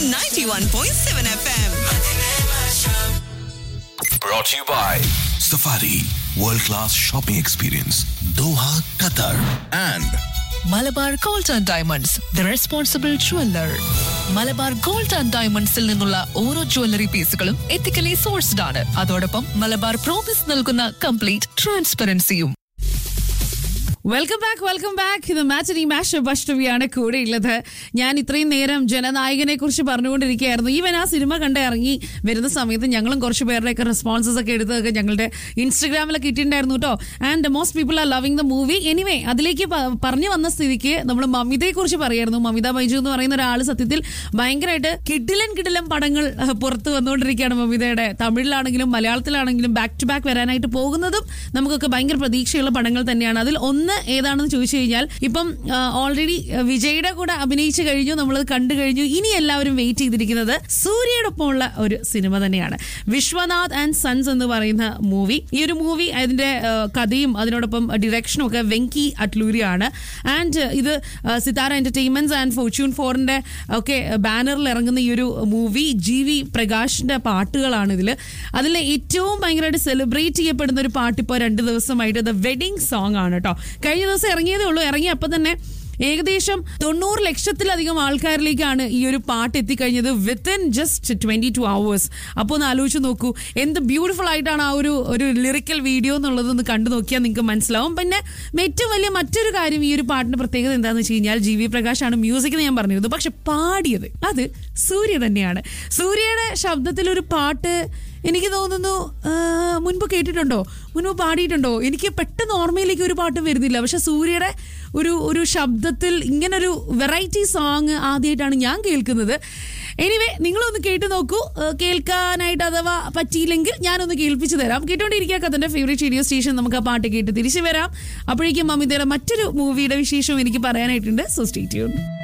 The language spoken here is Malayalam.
91.7 FM. Brought to you by Safari World Class Shopping Experience Doha, Qatar and Malabar gold and diamonds the responsible jeweller Malabar gold and ഡയമണ്ട്സിൽ നിന്നുള്ള ഓരോ ജ്വല്ലറി പീസുകളും എത്തിക്കലി സോഴ്സ്ഡ് ആണ് അതോടൊപ്പം മലബാർ പ്രോമിസ് നൽകുന്ന കംപ്ലീറ്റ് ട്രാൻസ്പെറൻസിയും വെൽക്കം ബാക്ക് വെൽക്കം ബാക്ക് ഇത് മാച്ചനി മാഷ് അഷ്ടമിയാണ് കൂടെ ഉള്ളത് ഞാൻ ഇത്രയും നേരം ജനനായകനെ കുറിച്ച് പറഞ്ഞുകൊണ്ടിരിക്കുകയായിരുന്നു ഈവൻ ആ സിനിമ കണ്ട് ഇറങ്ങി വരുന്ന സമയത്ത് ഞങ്ങളും കുറച്ച് പേരുടെയൊക്കെ റെസ്പോൺസസ് ഒക്കെ എടുത്തതൊക്കെ ഞങ്ങളുടെ ഇൻസ്റ്റഗ്രാമിലൊക്കെ ഇട്ടിട്ടുണ്ടായിരുന്നു കേട്ടോ and most people are loving the movie anyway അതിലേക്ക് പ- പറഞ്ഞു വന്ന സ്ഥിതിക്ക് നമ്മൾ മമിതയെ കുറിച്ച് പറയായിരുന്നു മമിത ബൈജു എന്ന് പറയുന്ന ഒരാൾ സത്യത്തിൽ ഭയങ്കരമായിട്ട് കിഡിലൻ കിഡിലൻ പടങ്ങൾ അഹ്, പുറത്ത് വന്നുകൊണ്ടിരിക്കുകയാണ് മമിതയുടെ തമിഴിലാണെങ്കിലും മലയാളത്തിലാണെങ്കിലും ബാക്ക് ടു ബാക്ക് വരാനായിട്ട് പോകുന്നതും നമുക്കൊക്കെ ഭയങ്കര പ്രതീക്ഷയുള്ള പടങ്ങൾ തന്നെയാണ് അതിൽ ഒന്ന് ഏതാണെന്ന് ചോദിച്ചു കഴിഞ്ഞാൽ ഇപ്പം ഓൾറെഡി വിജയുടെ കൂടെ അഭിനയിച്ചു കഴിഞ്ഞു നമ്മളത് കണ്ടു കഴിഞ്ഞു ഇനി എല്ലാവരും വെയിറ്റ് ചെയ്തിരിക്കുന്നത് സൂര്യയോടൊപ്പമുള്ള ഒരു സിനിമ തന്നെയാണ് വിശ്വനാഥ് ആൻഡ് സൺസ് എന്ന് പറയുന്ന മൂവി ഈ ഒരു മൂവി അതിന്റെ ആ, കഥയും അതിനോടൊപ്പം ഡിറക്ഷനും ഒക്കെ വെങ്കി അറ്റ്ലൂരിയാണ് ആൻഡ് ഇത് ആ, സിതാര എന്റർടൈൻമെന്റ്സ് ആൻഡ് ഫോർച്യൂൺ ഫോറിന്റെ ഒക്കെ ബാനറിൽ ഇറങ്ങുന്ന ഈ ഒരു മൂവി ജി വി പ്രകാശിന്റെ പാട്ടുകളാണ് ഇതിൽ അതിൽ ഏറ്റവും ഭയങ്കരമായിട്ട് സെലിബ്രേറ്റ് ചെയ്യപ്പെടുന്ന ഒരു പാട്ട് ഇപ്പോൾ രണ്ട് ദിവസമായിട്ട് ദ വെഡിങ് സോങ് ആണ് കേട്ടോ കഴിഞ്ഞ ദിവസം ഇറങ്ങിയതേ ഉള്ളൂ ഇറങ്ങി അപ്പം തന്നെ ഏകദേശം തൊണ്ണൂറ് ലക്ഷത്തിലധികം ആൾക്കാരിലേക്കാണ് ഈ ഒരു പാട്ട് എത്തിക്കഴിഞ്ഞത് within just twenty two hours അപ്പോൾ ഒന്ന് ആലോചിച്ച് നോക്കൂ എന്ത് ബ്യൂട്ടിഫുൾ ആയിട്ടാണ് ആ ഒരു ഒരു ലിറിക്കൽ വീഡിയോ എന്നുള്ളത് ഒന്ന് കണ്ടു നോക്കിയാൽ നിങ്ങൾക്ക് മനസ്സിലാവും പിന്നെ ഏറ്റവും വലിയ മറ്റൊരു കാര്യം ഈ ഒരു പാട്ടിന്റെ പ്രത്യേകത എന്താണെന്ന് വെച്ച് കഴിഞ്ഞാൽ ജി വി പ്രകാശാണ് മ്യൂസിക് എന്ന് ഞാൻ പറഞ്ഞിരുന്നു പക്ഷെ പാടിയത് അത് സൂര്യ തന്നെയാണ് സൂര്യയുടെ ശബ്ദത്തിൽ ഒരു പാട്ട് എനിക്ക് തോന്നുന്നു ആ, മുൻപ് കേട്ടിട്ടുണ്ടോ മുൻപ് പാടിയിട്ടുണ്ടോ എനിക്ക് പെട്ടെന്ന് ഓർമ്മയിലേക്ക് ഒരു പാട്ടും വരുന്നില്ല പക്ഷെ സൂര്യയുടെ ഒരു ഒരു ശബ്ദത്തിൽ ഇങ്ങനൊരു വെറൈറ്റി സോങ് ആദ്യമായിട്ടാണ് ഞാൻ കേൾക്കുന്നത് എനിവേ നിങ്ങളൊന്ന് കേട്ട് നോക്കൂ ആ, കേൾക്കാനായിട്ട് അഥവാ പറ്റിയില്ലെങ്കിൽ ഞാനൊന്ന് കേൾപ്പിച്ചു തരാം കേട്ടോണ്ടിരിക്കുക കഥന്റെ ഫേവറേറ്റ് റേഡിയോ സ്റ്റേഷൻ നമുക്ക് ആ പാട്ട് കേട്ട് തിരിച്ചു വരാം അപ്പോഴേക്കും മമിതയുടെ മറ്റൊരു മൂവിയുടെ വിശേഷവും എനിക്ക് പറയാനായിട്ടുണ്ട് സോ സ്റ്റേ ട്യൂൺ